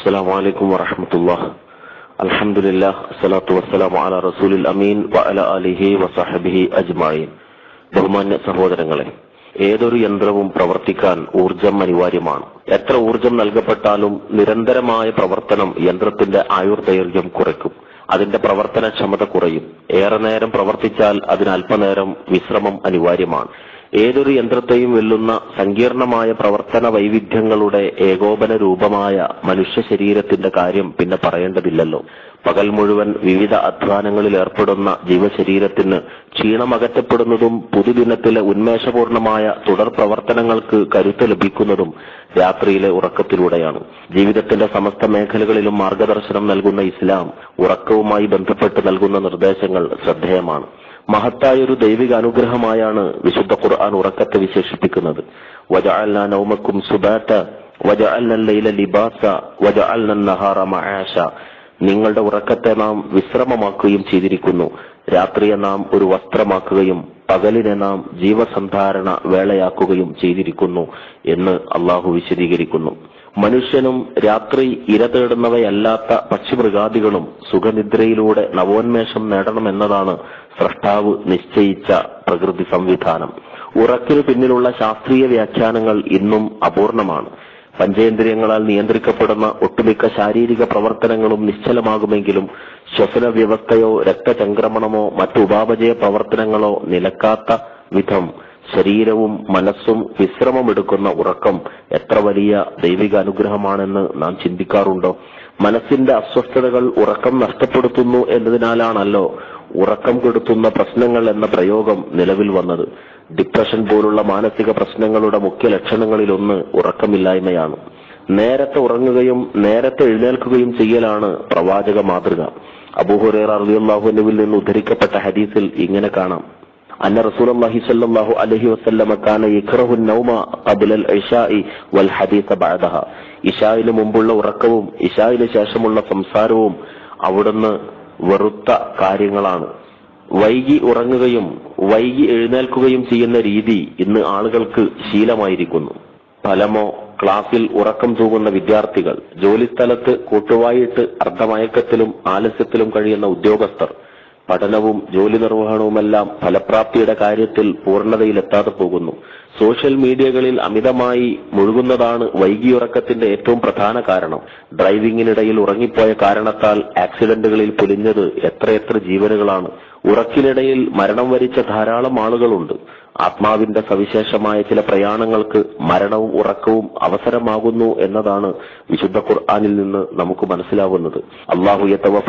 السلام عليكم ورحمة الله الحمد لله الصلاة والسلام على رسول الأمين وعلى آله وصحبه أجمعين ബഹുമാന്യ സഹോദരങ്ങളെ ഏതൊരു യന്ത്രവും പ്രവർത്തിക്കാൻ ഊർജം അനിവാര്യമാണ് എത്ര ഊർജം നൽകപ്പെട്ടാലും നിരന്തരമായ പ്രവർത്തനം യന്ത്രത്തിന്റെ ആയുർദൈർഘ്യം കുറയ്ക്കും അതിന്റെ പ്രവർത്തനക്ഷമത കുറയും ഏറെ നേരം പ്രവർത്തിച്ചാൽ അതിന് അല്പനേരം വിശ്രമം അനിവാര്യമാണ് ഏതൊരു യന്ത്രത്തെയും വെല്ലുന്ന സങ്കീർണമായ പ്രവർത്തന വൈവിധ്യങ്ങളുടെ ഏകോപന രൂപമായ മനുഷ്യ ശരീരത്തിന്റെ കാര്യം പിന്നെ പറയേണ്ടതില്ലല്ലോ പകൽ മുഴുവൻ വിവിധ അധ്വാനങ്ങളിൽ ഏർപ്പെടുന്ന ജീവശരീരത്തിന് ക്ഷീണമകറ്റപ്പെടുന്നതും പുതുദിനത്തിലെ ഉന്മേഷപൂർണമായ തുടർ പ്രവർത്തനങ്ങൾക്ക് കരുത്ത് ലഭിക്കുന്നതും രാത്രിയിലെ ഉറക്കത്തിലൂടെയാണ് ജീവിതത്തിന്റെ സമസ്ത മേഖലകളിലും മാർഗദർശനം നൽകുന്ന ഇസ്ലാം ഉറക്കവുമായി ബന്ധപ്പെട്ട് നൽകുന്ന നിർദ്ദേശങ്ങൾ ശ്രദ്ധേയമാണ് മഹത്തായൊരു ദൈവിക അനുഗ്രഹമായാണ് വിശുദ്ധ ഖുർആൻ ഉറക്കത്തെ വിശേഷിപ്പിക്കുന്നത് വജഅൽന നൗമക്കും സുബാത വജഅൽന ലൈല ലിബാസ വജഅൽന നഹാറ മആശ നിങ്ങളുടെ ഉറക്കത്തെ നാം വിശ്രമമാക്കുകയും ചെയ്തിരിക്കുന്നു രാത്രിയെ നാം ഒരു വസ്ത്രമാക്കുകയും പകലിനെ നാം ജീവസന്ധാരണ വേളയാക്കുകയും ചെയ്തിരിക്കുന്നു എന്ന് അള്ളാഹു വിശദീകരിക്കുന്നു മനുഷ്യനും രാത്രി ഇര തേടുന്നവയല്ലാത്ത പക്ഷിമൃഗാദികളും സുഖനിദ്രയിലൂടെ നവോന്മേഷം നേടണമെന്നതാണ് സ്രഷ്ടാവ് നിശ്ചയിച്ച പ്രകൃതി സംവിധാനം ഉറക്കിന് പിന്നിലുള്ള ശാസ്ത്രീയ വ്യാഖ്യാനങ്ങൾ ഇന്നും അപൂർണമാണ് പഞ്ചേന്ദ്രിയങ്ങളാൽ നിയന്ത്രിക്കപ്പെടുന്ന ഒട്ടുമിക്ക ശാരീരിക പ്രവർത്തനങ്ങളും നിശ്ചലമാകുമെങ്കിലും ശ്വസന വ്യവസ്ഥയോ രക്തചംക്രമണമോ മറ്റു ഉപാപചയ പ്രവർത്തനങ്ങളോ നിലക്കാത്ത വിധം ശരീരവും മനസ്സും വിശ്രമമെടുക്കുന്ന ഉറക്കം എത്ര വലിയ ദൈവിക അനുഗ്രഹമാണെന്ന് നാം ചിന്തിക്കാറുണ്ടോ മനസ്സിന്റെ അസ്വസ്ഥതകൾ ഉറക്കം നഷ്ടപ്പെടുത്തുന്നു എന്നതിനാലാണല്ലോ ഉറക്കം കെടുത്തുന്ന പ്രശ്നങ്ങൾ എന്ന പ്രയോഗം നിലവിൽ വന്നത് ഡിപ്രഷൻ പോലുള്ള മാനസിക പ്രശ്നങ്ങളുടെ മുഖ്യ ലക്ഷണങ്ങളിലൊന്ന് ഉറക്കമില്ലായ്മയാണ് നേരത്തെ ഉറങ്ങുകയും നേരത്തെ എഴുന്നേൽക്കുകയും ചെയ്യലാണ് പ്രവാചക മാതൃക അബൂഹുറേറ അലിയുല്ലാഹുവിൽ നിന്ന് ഉദ്ധരിക്കപ്പെട്ട ഹദീസിൽ ഇങ്ങനെ കാണാം അന്ന റസൂലുള്ളാഹി സ്വല്ലല്ലാഹു അലൈഹി വസല്ലമ കാന യക്റഹു നൗമ ഖബ്ല അൽ-ഇശാഇ വൽ ഹദീസ ബഅദഹ ഇശായിന് മുമ്പുള്ള ഉറക്കവും ഇശായിന് ശേഷമുള്ള സംസാരവും അവിടുന്ന് വെറുത്ത കാര്യങ്ങളാണ് വൈകി ഉറങ്ങുകയും വൈകി എഴുന്നേൽക്കുകയും ചെയ്യുന്ന രീതി ഇന്ന് ആളുകൾക്ക് ശീലമായിരിക്കുന്നു ഫലമോ ക്ലാസ്സിൽ ഉറക്കം തൂങ്ങുന്ന വിദ്യാർത്ഥികൾ ജോലിസ്ഥലത്ത് കൂട്ടുവായിട്ട് അർദ്ധമയക്കത്തിലും ആലസ്യത്തിലും കഴിയുന്ന ഉദ്യോഗസ്ഥർ പഠനവും ജോലി നിർവഹണവുമെല്ലാം ഫലപ്രാപ്തിയുടെ കാര്യത്തിൽ പൂർണ്ണതയിലെത്താതെ പോകുന്നു സോഷ്യൽ മീഡിയകളിൽ അമിതമായി മുഴുകുന്നതാണ് വൈകിയുറക്കത്തിന്റെ ഏറ്റവും പ്രധാന കാരണം ഡ്രൈവിംഗിനിടയിൽ ഉറങ്ങിപ്പോയ കാരണത്താൽ ആക്സിഡന്റുകളിൽ പൊലിഞ്ഞത് എത്രയെത്ര ജീവനുകളാണ് ഉറക്കിനിടയിൽ മരണം വരിച്ച ധാരാളം ആളുകളുണ്ട് ആത്മാവിന്റെ സവിശേഷമായ ചില പ്രയാണങ്ങൾക്ക് മരണവും ഉറക്കവും അവസരമാകുന്നു എന്നതാണ് വിശുദ്ധ ഖുർആാനിൽ നിന്ന് നമുക്ക് മനസ്സിലാവുന്നത് അള്ളാഹു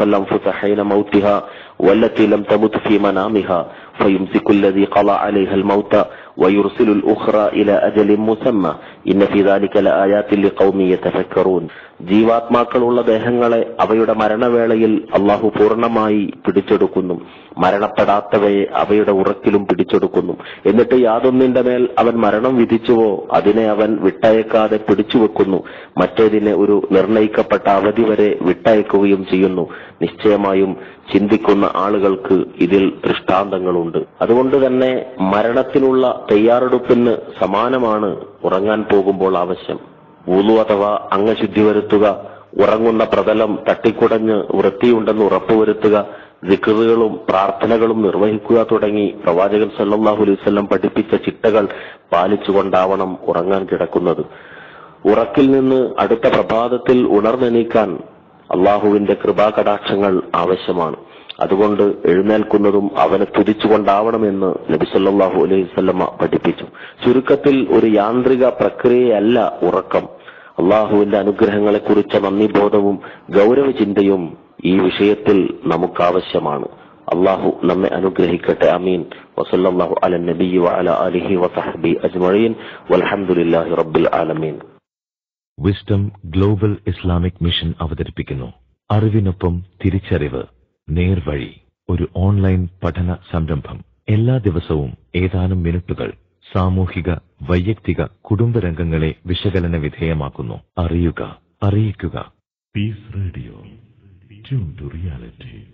മൗത്തിഹ والتي لم تمت في منامها فيمسك الذي قضى عليها الموت ويرسل الأخرى إلى أجل مسمى إن في ذلك لآيات لقوم يتفكرون ജീവാത്മാക്കളുള്ള ദേഹങ്ങളെ അവയുടെ മരണവേളയിൽ അള്ളാഹു പൂർണ്ണമായി പിടിച്ചെടുക്കുന്നു മരണപ്പെടാത്തവയെ അവയുടെ ഉറക്കിലും പിടിച്ചെടുക്കുന്നു എന്നിട്ട് യാതൊന്നിന്റെ മേൽ അവൻ മരണം വിധിച്ചുവോ അതിനെ അവൻ വിട്ടയക്കാതെ പിടിച്ചുവെക്കുന്നു മറ്റേതിനെ ഒരു നിർണയിക്കപ്പെട്ട അവധി വരെ വിട്ടയക്കുകയും ചെയ്യുന്നു നിശ്ചയമായും ചിന്തിക്കുന്ന ആളുകൾക്ക് ഇതിൽ ദൃഷ്ടാന്തങ്ങളുണ്ട് അതുകൊണ്ട് തന്നെ മരണത്തിനുള്ള തയ്യാറെടുപ്പിന് സമാനമാണ് ഉറങ്ങാൻ പോകുമ്പോൾ ആവശ്യം ഊലു അഥവാ അംഗശുദ്ധി വരുത്തുക ഉറങ്ങുന്ന പ്രതലം തട്ടിക്കുടഞ്ഞ് വൃത്തിയുണ്ടെന്ന് ഉറപ്പുവരുത്തുക ദിക്കറുകളും പ്രാർത്ഥനകളും നിർവഹിക്കുക തുടങ്ങി പ്രവാചകൻ സല്ലല്ലാഹു അലൈഹി വസല്ലം പഠിപ്പിച്ച ചിട്ടകൾ പാലിച്ചുകൊണ്ടാവണം ഉറങ്ങാൻ കിടക്കുന്നത് ഉറക്കിൽ നിന്ന് അടുത്ത പ്രഭാതത്തിൽ ഉണർന്നെണീക്കാൻ അള്ളാഹുവിന്റെ കൃപാകടാക്ഷങ്ങൾ ആവശ്യമാണ് അതുകൊണ്ട് എഴുന്നേൽക്കുന്നതും അവനെ തുതിച്ചുകൊണ്ടാവണമെന്ന് നബി സല്ലല്ലാഹു അലൈഹി വസല്ലമ പഠിപ്പിച്ചു ചുരുക്കത്തിൽ ഒരു യാന്ത്രിക പ്രക്രിയയല്ല ഉറക്കം അള്ളാഹുവിന്റെ അനുഗ്രഹങ്ങളെ കുറിച്ച നന്ദിബോധവും ഗൗരവചിന്തയും ഈ വിഷയത്തിൽ നമുക്കാവശ്യമാണ് അള്ളാഹു നമ്മെ അനുഗ്രഹിക്കട്ടെ അമീൻ വസല്ലല്ലാഹു അല നബി വഅല ആലിഹി വസഹബി അജ്മഈൻ വൽഹംദുലില്ലാഹി റബ്ബിൽ ആലമീൻ വിസ്ഡം ഗ്ലോബൽ ഇസ്ലാമിക് മിഷൻ അവതരിപ്പിക്കുന്നു അറിവിനൊപ്പം തിരിച്ചറിവ് നേർവഴി ഒരു ഓൺലൈൻ പഠന സംരംഭം എല്ലാ ദിവസവും ഏതാനും മിനിറ്റുകൾ സാമൂഹിക വൈയക്തിക കുടുംബരംഗങ്ങളെ വിശകലന വിധേയമാക്കുന്നു അറിയുക അറിയിക്കുക Peace Radio. Tune to reality.